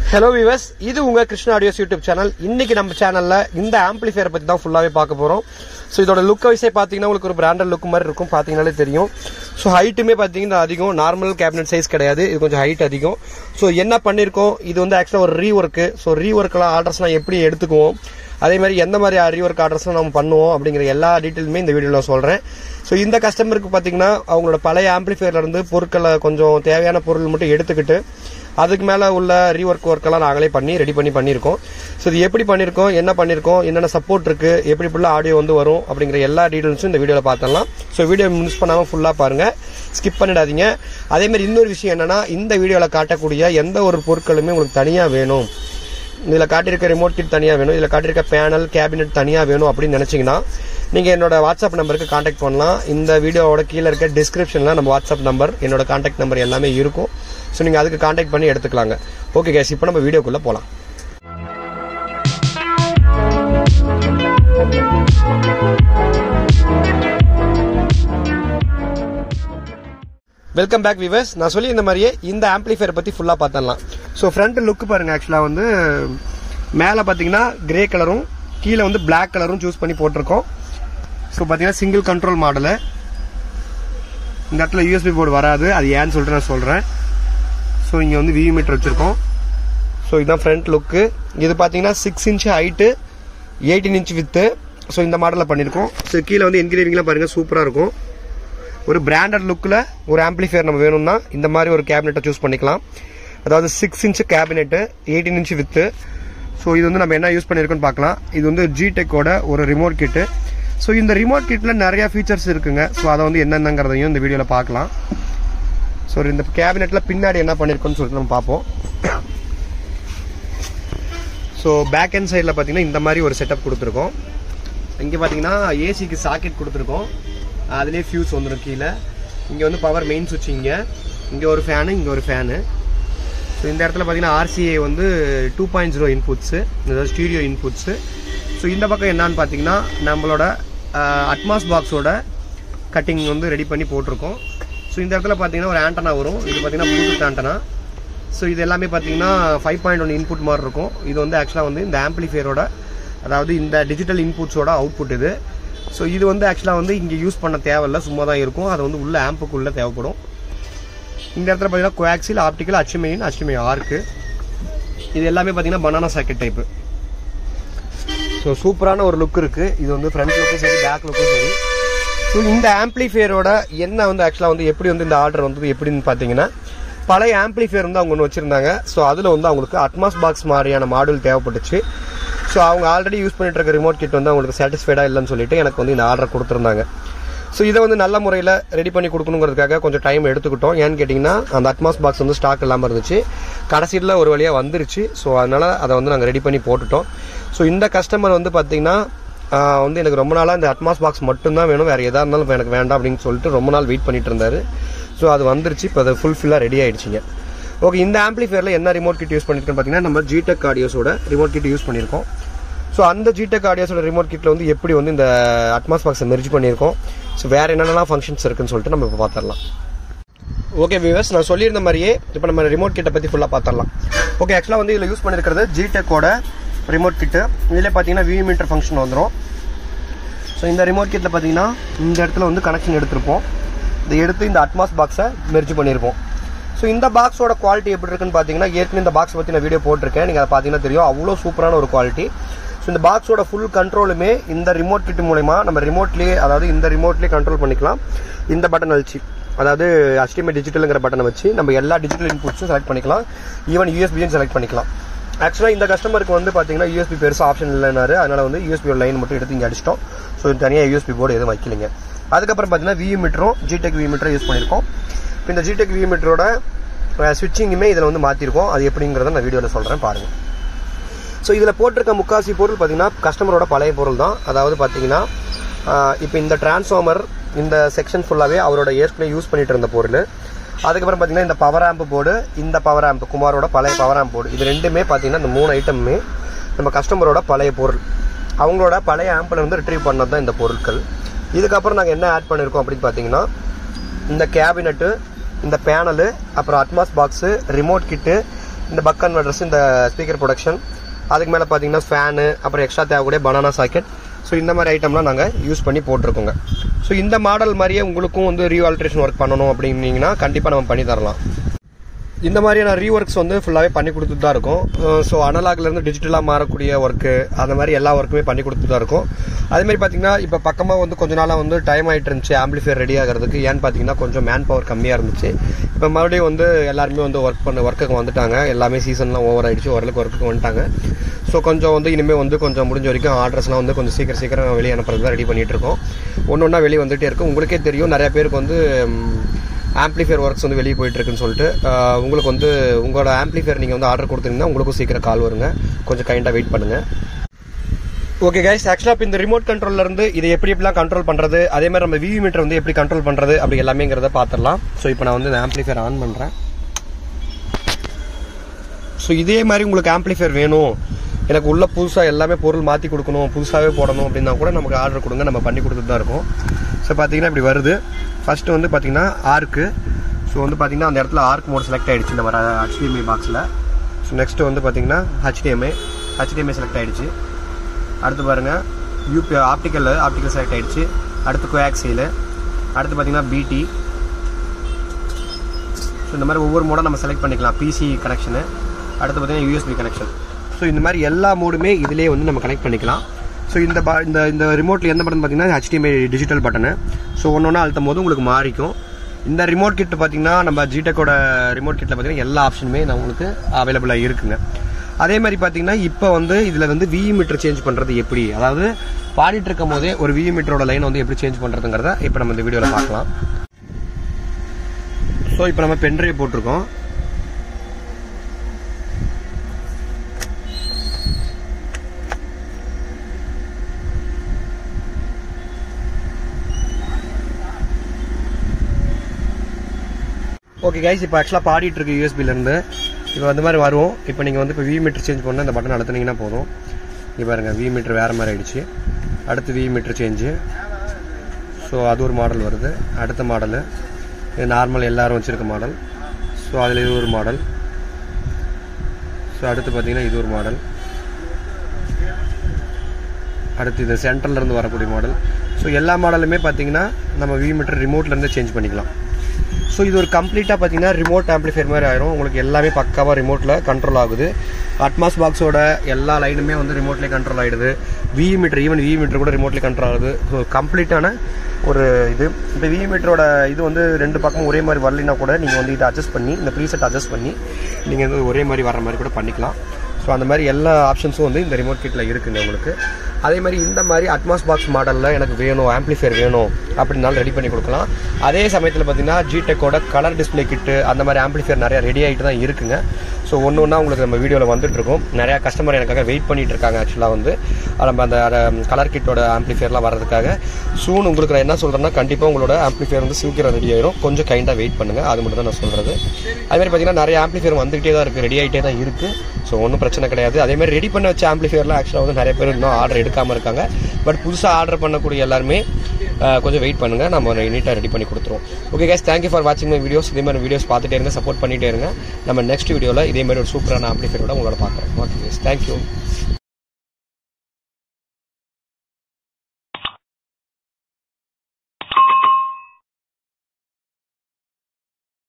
hello விவஸ் இது உங்க Krishna audios YouTube channel இன்னைக்கு நம்ம சேனல்ல இந்த ஆம்பிளிஃபையர் பத்தி தான் ஃபுல்லாவே பார்க்க போறோம் ஸோ இதோட லுக் வைஸே பார்த்தீங்கன்னா உங்களுக்கு ஒரு பிராண்டட் லுக் மாதிரி இருக்கும் பார்த்தீங்கனாலே தெரியும் ஸோ ஹைட்டுமே பார்த்தீங்கன்னா அதிகம் நார்மல் கேபினட் சைஸ் கிடையாது இது கொஞ்சம் ஹைட் அதிகம் ஸோ என்ன பண்ணியிருக்கோம் இது வந்து ஆக்சுவலாக ஒரு ரீ ஒர்க்கு ஸோ ரீ ஒர்க்கெல்லாம் ஆர்டர்ஸ்லாம் எப்படி எடுத்துக்குவோம் அதே மாதிரி எந்த மாதிரி ரீஒர்க் ஆர்டர்ஸ்லாம் நம்ம பண்ணுவோம் அப்படிங்கிற எல்லா டீட்டெயிலுமே இந்த வீடியோவில் சொல்கிறேன் ஸோ இந்த கஸ்டமருக்கு பார்த்தீங்கன்னா அவங்களோட பழைய ஆம்பிளிஃபையர்ல இருந்து பொருட்களை கொஞ்சம் தேவையான பொருள் மட்டும் எடுத்துக்கிட்டு அதுக்கு மேலே உள்ள ரீஒர்க் ஒர்க்கெல்லாம் நாங்களே பண்ணி ரெடி பண்ணி பண்ணியிருக்கோம் ஸோ இது எப்படி பண்ணியிருக்கோம் என்ன பண்ணியிருக்கோம் என்னென்ன சப்போர்ட் இருக்கு எப்படி ஃபுல்லாக ஆடியோ வந்து வரும் அப்படிங்கிற எல்லா டீட்டெயில்ஸும் இந்த வீடியோவில் பார்த்தலாம் ஸோ வீடியோ மிஸ் பண்ணாமல் ஃபுல்லாக பாருங்கள் ஸ்கிப் பண்ணிடாதீங்க அதே மாதிரி இன்னொரு விஷயம் என்னன்னா இந்த வீடியோவில் காட்டக்கூடிய எந்த ஒரு பொருட்களுமே உங்களுக்கு தனியாக வேணும் இதில் காட்டியிருக்க ரிமோட் கிட் தனியாக வேணும் இதில் காட்டியிருக்க பேனல் கேபினெட் தனியாக வேணும் அப்படின்னு நினச்சிங்கன்னா நீங்கள் என்னோட வாட்ஸ்அப் நம்பருக்கு காண்டாக்ட் பண்ணலாம் இந்த வீடியோவோட கீழே இருக்க டிஸ்கிரிப்ஷனில் நம்ம வாட்ஸ்அப் நம்பர் என்னோட காண்டாக்ட் நம்பர் எல்லாமே இருக்கும் ஸோ நீங்கள் அதுக்கு காண்டாக்ட் பண்ணி எடுத்துக்கலாங்க ஓகே கேஸ் இப்போ நம்ம வீடியோக்குள்ளே போகலாம் வெல்கம் பேக் விவர்ஸ் நான் சொல்லி இந்த மாதிரியே இந்த ஆம்பிளிஃபையர் பற்றி ஃபுல்லாக பார்த்துடலாம் ஸோ ஃப்ரண்ட் லுக் பாருங்க ஆக்சுவலாக வந்து மேலே பார்த்தீங்கன்னா கிரே கலரும் கீழே வந்து Black கலரும் சூஸ் பண்ணி போட்டிருக்கோம் ஸோ பார்த்தீங்கன்னா சிங்கிள் கண்ட்ரோல் மாடலு இந்த இடத்துல யூஎஸ்பி போர்டு வராது அது ஏன்னு சொல்லிட்டு நான் சொல்கிறேன் ஸோ இங்கே வந்து விவி மீட்டர் வச்சுருக்கோம் ஸோ இதுதான் ஃப்ரண்ட் லுக்கு இது பார்த்தீங்கன்னா six inch height eighteen inch width so இந்த மாடலில் பண்ணியிருக்கோம் ஸோ கீழே வந்து என்கிரேவிங்லாம் பாருங்கள் சூப்பராக இருக்கும் ஒரு பிராண்டட் லுக்கில் ஒரு ஆம்பிளிஃபையர் நம்ம வேணும்னா இந்த மாதிரி ஒரு கேபினெட்டை சூஸ் பண்ணிக்கலாம் அதாவது six inch cabinet eighteen inch width so இது வந்து நம்ம என்ன யூஸ் பண்ணியிருக்கோம்னு பார்க்கலாம் இது வந்து ஜிடெக்கோட ஒரு ரிமோட் கிட்டு ஸோ இந்த ரிமோட் கிட்டில் நிறைய ஃபீச்சர்ஸ் இருக்குங்க ஸோ அதை வந்து என்னென்னங்கிறதையும் இந்த வீடியோவில் பார்க்கலாம் ஸோ இந்த கேபினெட்டில் பின்னாடி என்ன பண்ணியிருக்கோம்னு சொல்லிட்டு நம்ம பார்ப்போம் ஸோ பேக் ஹேண்ட் சைடில் பார்த்தீங்கன்னா இந்த மாதிரி ஒரு செட்டப் கொடுத்துருக்கோம் இங்கே பார்த்தீங்கன்னா ஏசிக்கு சாக்கெட் கொடுத்துருக்கோம் அதுலேயே ஃபியூஸ் வந்துடும் கீழே இங்கே வந்து பவர் மெயின் சுவிட்ச் இங்கே இங்கே ஒரு ஃபேனு இங்கே ஒரு ஃபேனு ஸோ இந்த இடத்துல பார்த்தீங்கன்னா ஆர்சிஏ வந்து டூ பாயிண்ட் ஜீரோ இன்புட்ஸு அதாவது ஸ்டீரியோ இன்புட்ஸு ஸோ இந்த பக்கம் என்னன்னு பார்த்தீங்கன்னா நம்மளோட அட்மாஸ் பாக்ஸோட கட்டிங் வந்து ரெடி பண்ணி போட்டிருக்கோம் ஸோ இந்த இடத்துல பார்த்தீங்கன்னா ஒரு ஆண்டனா வரும் இது பார்த்தீங்கன்னா ப்ளூடூத் ஆண்டனா ஸோ இது எல்லாமே பார்த்தீங்கன்னா ஃபைவ் பாயிண்ட் ஒன் இன்புட் மாதிரி இருக்கும் இது வந்து ஆக்சுவலாக வந்து இந்த ஆம்பிளிஃபையரோட அதாவது இந்த டிஜிட்டல் இன்புட்ஸோட அவுட்புட் இது ஸோ இது வந்து ஆக்சுவலாக வந்து இங்கே யூஸ் பண்ண தேவையில்ல சும்மா தான் இருக்கும் அது வந்து உள்ள ஆம்புக்குள்ளே தேவைப்படும் இந்த இடத்துல பார்த்தீங்கன்னா கோஆக்சில் ஆப்டிக்கல் அச்சுமையின் அச்சுமை ஆர்க்கு இது எல்லாமே பார்த்தீங்கன்னா பனானா சாக்கெட் டைப்பு ஸோ சூப்பரான ஒரு லுக் இருக்குது இது வந்து ஃப்ரண்ட் லுக்கும் சரி பேக் லுக்கும் சரி ஸோ இந்த ஆம்பிளிஃபையரோட என்ன வந்து ஆக்சுவலாக வந்து எப்படி வந்து இந்த ஆர்டர் வந்தது எப்படின்னு பார்த்தீங்கன்னா பழைய ஆம்பிளிஃபையர் வந்து அவங்க ஒன்று வச்சுருந்தாங்க ஸோ அதில் வந்து அவங்களுக்கு அட்மாஸ் பாக்ஸ் மாதிரியான மாடல் தேவைப்பட்டுச்சு ஸோ அவங்க ஆல்ரெடி யூஸ் பண்ணிட்டு இருக்க ரிமோட் கிட் வந்து அவங்களுக்கு சாட்டிஸ்ஃபைடாக இல்லைன்னு சொல்லிட்டு எனக்கு வந்து இந்த ஆர்டர் கொடுத்துருந்தாங்க ஸோ இதை வந்து நல்ல முறையில் ரெடி பண்ணி கொடுக்கணுங்கிறதுக்காக கொஞ்சம் டைம் எடுத்துக்கிட்டோம் ஏன்னு கேட்டிங்கன்னா அந்த அட்மாஸ் பாக்ஸ் வந்து ஸ்டாக் இல்லாமல் இருந்துச்சு கடைசியில் ஒரு வழியாக வந்துருச்சு ஸோ அதனால் அதை வந்து நாங்கள் ரெடி பண்ணி போட்டுட்டோம் ஸோ இந்த கஸ்டமர் வந்து பார்த்தீங்கன்னா ஆஹ், வந்து எனக்கு ரொம்ப நாளாக இந்த அட்மாஸ் பாக்ஸ் மட்டும்தான் வேணும் வேறு எதாக இருந்தாலும் எனக்கு வேண்டாம் அப்படின்னு சொல்லிட்டு ரொம்ப நாள் வெயிட் பண்ணிட்டு இருந்தாரு ஸோ அது வந்துருச்சு இப்போ அது ஃபுல்ஃபில்லாக ரெடி ஆயிடுச்சுங்க ஓகே இந்த ஆம்பிளிஃபையரில் என்ன ரிமோட் கிட் யூஸ் பண்ணியிருக்கோன்னு பார்த்தீங்கன்னா நம்ம ஜிடெக் ஆடியோஸோட ரிமோட் கிட் யூஸ் பண்ணியிருக்கோம் ஸோ அந்த ஜிடெக் ஆடியோஸோட ரிமோட் கிட்டில் வந்து எப்படி வந்து இந்த அட்மாஸ் பாக்ஸை மெர்ஜ் பண்ணியிருக்கோம் ஸோ வேறு என்னென்னலாம் ஃபங்க்ஷன்ஸ் இருக்குன்னு சொல்லிட்டு நம்ம இப்போ பார்த்துடலாம் ஓகே வியூவர்ஸ் நான் சொல்லியிருந்த மாதிரியே இப்போ நம்ம ரிமோட் கிட்டை பற்றி ஃபுல்லாக பார்த்துடலாம் ஓகே ஆக்சுவலாக வந்து இதில் யூஸ் பண்ணியிருக்கிறது ஜிடெக்கோட ரிமோட் கிட்டு இதில் பார்த்தீங்கன்னா விவி மீட்டர் ஃபங்க்ஷன் வந்துடும் ஸோ இந்த ரிமோட் கிட்டில் பார்த்தீங்கன்னா இந்த இடத்துல வந்து கனெக்ஷன் எடுத்திருப்போம் இதை எடுத்து இந்த அட்மாஸ் பாக்ஸை மெர்ஜ் பண்ணியிருப்போம் ஸோ இந்த பாக்ஸோட குவாலிட்டி எப்படி இருக்குன்னு பார்த்தீங்கன்னா ஏற்கனவே இந்த பாக்ஸ் பற்றி நான் வீடியோ போட்டிருக்கேன் நீங்கள் அதை பார்த்தீங்கன்னா தெரியும் அவ்வளோ சூப்பரான ஒரு குவாலிட்டி ஸோ இந்த பாக்ஸோட ஃபுல் கண்ட்ரோலுமே இந்த ரிமோட் கிட் மூலயமா நம்ம ரிமோட்லேயே அதாவது இந்த ரிமோட்லேயே கண்ட்ரோல் பண்ணிக்கலாம் இந்த பட்டன் அழிச்சு அதாவது HDMI டிஜிட்டலுங்கிற பட்டனை வச்சு நம்ம எல்லா டிஜிட்டல் இன்புட்ஸும் செலக்ட் பண்ணிக்கலாம் ஈவன் யூஎஸ்பியும் செலக்ட் பண்ணிக்கலாம் ஆக்சுவலாக இந்த கஸ்டமருக்கு வந்து பார்த்தீங்கன்னா யூஎஸ்பி பெருசாக ஆப்ஷன் இல்லைனாரு அதனால வந்து யூஎஸ்பி லைன் மட்டும் எடுத்து இங்கே அடிச்சிட்டோம் ஸோ தனியாக யூஎஸ்பி போர்டு எதுவும் வைக்கலிங்க அதுக்கப்புறம் பார்த்தீங்கன்னா வி மீட்டரும் ஜிடெக் வி மீட்டரும் யூஸ் பண்ணியிருக்கோம் இப்போ இந்த ஜிடெக் வி மீட்டரோட ஸ்விட்சிங்குமே இதில் வந்து மாற்றிருக்கோம் அது எப்படிங்கிறத நான் வீடியோவில் சொல்கிறேன் பாருங்கள் ஸோ இதில் போட்டிருக்க முக்காசி பொருள் பார்த்தீங்கன்னா கஸ்டமரோட பழைய பொருள் தான் அதாவது பார்த்தீங்கன்னா இப்போ இந்த டிரான்ஸ்ஃபார்மர் இந்த செக்ஷன் ஃபுல்லாகவே அவரோட ஏற்கனவே யூஸ் பண்ணிட்டு இருந்த பொருள் அதுக்கப்புறம் பார்த்தீங்கன்னா இந்த பவர் ஆம்ப் போர்டு இந்த பவர் ஆம்ப் குமாரோட பழைய பவர் ஆம்ப் போர்டு இது ரெண்டுமே பார்த்தீங்கன்னா இந்த மூணு ஐட்டமுமே நம்ம கஸ்டமரோட பழைய பொருள் அவங்களோட பழைய ஆம்பில் இருந்து ரிட்ரீவ் பண்ணது தான் இந்த பொருட்கள் இதுக்கப்புறம் நாங்கள் என்ன ஆட் பண்ணியிருக்கோம் அப்படின்னு பார்த்தீங்கன்னா இந்த கேபினெட்டு இந்த பேனலு அப்புறம் அட்மாஸ் பாக்ஸு ரிமோட் கிட்டு இந்த பக் கன்வெர்டர்ஸ் இந்த ஸ்பீக்கர் ப்ரொடக்ஷன் அதுக்கு மேலே பார்த்தீங்கன்னா ஃபேனு அப்புறம் எக்ஸ்ட்ரா தேவைக்கூடிய பனானா சாக்கெட் ஸோ இந்த மாதிரி ஐட்டம்லாம் நாங்கள் யூஸ் பண்ணி போட்டிருக்கோங்க ஸோ இந்த மாடல் மாதிரியே உங்களுக்கும் வந்து ரீஆல்ட்ரேஷன் ஒர்க் பண்ணணும் அப்படின்னீங்கன்னா கண்டிப்பாக நம்ம பண்ணி தரலாம் இந்த மாதிரியான ரீஒர்க்ஸ் வந்து ஃபுல்லாகவே பண்ணி கொடுத்துட்டு தான் இருக்கும் ஸோ அனலாக்லேருந்து டிஜிட்டலாக மாறக்கூடிய ஒர்க்கு அந்த மாதிரி எல்லா ஒர்க்குமே பண்ணி கொடுத்துட்டு தான் இருக்கும் அதேமாதிரி பார்த்தீங்கன்னா இப்போ பக்கமாக வந்து கொஞ்ச நாளாக வந்து டைம் ஆகிட்டு இருந்துச்சு ஆம்பிளிஃபையர் ரெடி ஆகிறதுக்கு ஏன்னு பார்த்தீங்கன்னா கொஞ்சம் மேன் பவர் கம்மியாக இருந்துச்சு இப்போ மறுபடியும் வந்து எல்லாருமே வந்து ஒர்க் பண்ண ஒர்க்குக்கு வந்துட்டாங்க எல்லாமே சீசன்லாம் ஓவர் ஆயிடுச்சு ஓரளவுக்கு ஒர்க்குக்கு வந்துட்டாங்க ஸோ கொஞ்சம் வந்து இனிமேல் வந்து கொஞ்சம் முடிஞ்ச வரைக்கும் ஆர்டர்ஸ்லாம் வந்து கொஞ்சம் சீக்கிரம் சீக்கிரம் வெளியே அனுப்புறது தான் ரெடி பண்ணிட்டு இருக்கோம் ஒன்று ஒன்றா வெளியே வந்துகிட்டே இருக்கும் உங்களுக்கே தெரியும் நிறைய பேருக்கு வந்து ஆம்ப்ளிஃபையர் ஒர்க்ஸ் வந்து வெளியே போயிட்டு இருக்குன்னு சொல்லிட்டு ஆஹ், உங்களுக்கு வந்து உங்களோட ஆம்ப்ளிஃபையர் நீங்கள் வந்து ஆர்டர் கொடுத்தீங்கன்னா உங்களுக்கும் சீக்கிரம் கால் வருங்க கொஞ்சம் கைண்டாக வெயிட் பண்ணுங்கள் ஓகே கைஸ் ஆக்சுவலாக இப்போ இந்த ரிமோட் கண்ட்ரோல்ல இருந்து இதை எப்படி எப்படிலாம் கண்ட்ரோல் பண்ணுறது அதே மாதிரி நம்ம விவி மீட்டர் வந்து எப்படி கண்ட்ரோல் பண்ணுறது அப்படி எல்லாமேங்கிறத பார்த்துடலாம் ஸோ இப்போ நான் வந்து இந்த ஆம்ப்ளிஃபையர் ஆன் பண்ணுறேன் ஸோ இதே மாதிரி உங்களுக்கு ஆம்ப்ளிஃபையர் வேணும் எனக்கு உள்ள புதுசாக எல்லாமே பொருள் மாற்றி கொடுக்கணும் புதுசாகவே போடணும் அப்படின்னா கூட நமக்கு ஆர்டர் கொடுங்க நம்ம பண்ணி கொடுத்துட்டு தான் இருக்கோம் ஸோ பார்த்தீங்கன்னா இப்படி வருது ஃபர்ஸ்ட் வந்து பார்த்தீங்கன்னா ஆர்க்கு ஸோ வந்து பார்த்தீங்கன்னா அந்த இடத்துல ஆர்க் மோட் செலக்ட் ஆயிடுச்சு நம்ம ஹெச்டிஎம்ஐ பாக்ஸில் ஸோ நெக்ஸ்ட் வந்து பார்த்தீங்கன்னா ஹெச்டிஎம்ஐ ஹெச்டிஎம்ஐ செலக்ட் ஆயிடுச்சு அடுத்து பாருங்க யூபி ஆப்டிக்கல் ஆப்டிக்கல் செலக்ட் ஆயிடுச்சு அடுத்து கோஆக்சியில் அடுத்து பார்த்தீங்கன்னா பிடி ஸோ இந்த மாதிரி ஒவ்வொரு மோடும் நம்ம செலக்ட் பண்ணிக்கலாம் பிசி கனெக்ஷனு அடுத்து பார்த்தீங்கன்னா யூஎஸ்பி கனெக்ஷன் ஸோ இந்த மாதிரி எல்லா மோடுமே இதிலே வந்து நம்ம கனெக்ட் பண்ணிக்கலாம் ஸோ இந்த ப- இந்த இந்த ரிமோட்டில் எந்த பட்டன் பார்த்தீங்கன்னா HDMI டிஜிட்டல் பட்டனு ஸோ ஒன்று ஒன்றா அழுத்தும் போது உங்களுக்கு மாறிக்கும் இந்த ரிமோட் கிட் பார்த்தீங்கன்னா நம்ம ஜிடெக்கோட ரிமோட் கிட்டில் பார்த்தீங்கன்னா எல்லா ஆப்ஷனுமே நான் உங்களுக்கு அவைலபிளாக இருக்குங்க அதே மாதிரி பார்த்தீங்கன்னா இப்போ வந்து இதில் வந்து விஇ மீட்டர் சேஞ்ச் பண்ணுறது எப்படி அதாவது பாடிட்டு இருக்கும் போதே ஒரு விஇ மீட்டரோட லைன் வந்து எப்படி சேஞ்ச் பண்ணுறதுங்கிறத இப்போ நம்ம இந்த வீடியோவில் பார்க்கலாம் ஸோ இப்போ நம்ம பென்ட்ரைவ் போட்டிருக்கோம் ஓகே கைஸ் இப்போ ஆக்சுவலாக பாடிட்டு இருக்கு யூஎஸ்பில இருந்து இப்போ அந்த மாதிரி வரும் இப்போ நீங்கள் வந்து இப்போ வி மீட்டர் சேஞ்ச் பண்ண இந்த பட்டன் அழுத்துனீங்கன்னா போதும் இங்கே பாருங்க வி மீட்டர் வேறு மாதிரி ஆயிடுச்சு அடுத்து வி மீட்டர் சேஞ்சு ஸோ அது ஒரு மாடல் வருது அடுத்த மாடலு இது நார்மல் எல்லாரும் வச்சுருக்க மாடல் ஸோ அதில் இது ஒரு மாடல் ஸோ அடுத்து பார்த்தீங்கன்னா இது ஒரு மாடல் அடுத்து இது சென்ட்ரல்ல இருந்து வரக்கூடிய மாடல் ஸோ எல்லா மாடலுமே பார்த்தீங்கன்னா நம்ம வி மீட்டர் ரிமோட்லேருந்து சேஞ்ச் பண்ணிக்கலாம் ஸோ இது ஒரு கம்ப்ளீட்டாக பார்த்தீங்கன்னா ரிமோட் ஆம்ப்ளிஃபையர் மாதிரி ஆயிரும் உங்களுக்கு எல்லாமே பக்காவாக ரிமோட்டில் கண்ட்ரோல் ஆகுது அட்மாஸ் பாக்ஸோட எல்லா லைனுமே வந்து ரிமோட்லேயே கண்ட்ரோல் ஆகிடுது V meter even V meter கூட ரிமோட்லேயே கண்ட்ரோல் ஆகுது ஸோ கம்ப்ளீட்டான ஒரு இது இப்போ வி மீட்டரோட இது வந்து ரெண்டு பக்கமும் ஒரே மாதிரி வரலைன்னா கூட நீங்கள் வந்து இதை அட்ஜஸ்ட் பண்ணி இந்த ப்ரீசெட் அட்ஜஸ்ட் பண்ணி நீங்கள் வந்து ஒரே மாதிரி வர மாதிரி கூட பண்ணிக்கலாம் ஸோ அந்த மாதிரி எல்லா ஆப்ஷன்ஸும் வந்து இந்த ரிமோட் கிட்டில் இருக்குங்க உங்களுக்கு அதே மாதிரி இந்த மாதிரி அட்மாஸ் பாக்ஸ் மாடலில் எனக்கு வேணும் ஆம்ப்ளிஃபையர் வேணும் அப்படின்னாலும் ரெடி பண்ணி கொடுக்கலாம் அதே சமயத்தில் பார்த்தீங்கன்னா ஜிடெக்கோட கலர் டிஸ்ப்ளே கிட்டு அந்த மாதிரி ஆம்ப்ளிஃபையர் நிறைய ரெடி ஆகிட்டு தான் இருக்குங்க ஸோ ஒன்று ஒன்றா உங்களுக்கு நம்ம வீடியோவில் வந்துட்டு இருக்கோம் நிறையா கஸ்டமர் எனக்காக வெயிட் பண்ணிட்டு இருக்காங்க ஆக்சுவலாக வந்து அது நம்ம அந்த கலர் கிட்டோட ஆம்ப்ளிஃபையர்லாம் வர்றதுக்காக சூன் உங்களுக்கு நான் என்ன சொல்கிறேன்னா கண்டிப்பாக உங்களோட ஆம்ப்ளிஃபையர் வந்து சீக்கிரம் ரெடி ஆயிரும் கொஞ்சம் கைண்டாக வெயிட் பண்ணுங்க அது மட்டும் தான் நான் சொல்கிறது அதே மாதிரி பார்த்தீங்கன்னா நிறைய ஆம்ப்ளிஃபையர் வந்துகிட்டே தான் இருக்குது ரெடி ஆகிட்டே தான் இருக்குது ஸோ ஒன்றும் பிரச்சனை கிடையாது அதே மாதிரி ரெடி பண்ண வச்ச ஆம்ப்ளிஃபையர்லாம் ஆக்சுவலாக வந்து நிறைய பேர் இன்னும் ஆர்டர் எடுக்காமல் இருக்காங்க பட் புதுசாக ஆர்டர் பண்ணக்கூடிய எல்லாருமே அஹ், கொஞ்சம் வெயிட் பண்ணுங்க நம்ம நீட்டாக ரெடி பண்ணி கொடுத்துருவோம் ஓகே கேஸ் தேங்க்யூ ஃபார் வாட்சிங் மை வீடியோஸ் இதே மாதிரி வீடியோஸ் பார்த்துட்டே இருங்க சப்போர்ட் பண்ணிட்டே இருங்க நம்ம நெக்ஸ்ட் வீடியோவில் இதே மாதிரி ஒரு சூப்பரான ஆம்ப்ளிஃபையரோட உங்களோட பார்க்குறோம் ஓகே கேஸ் தேங்க்யூ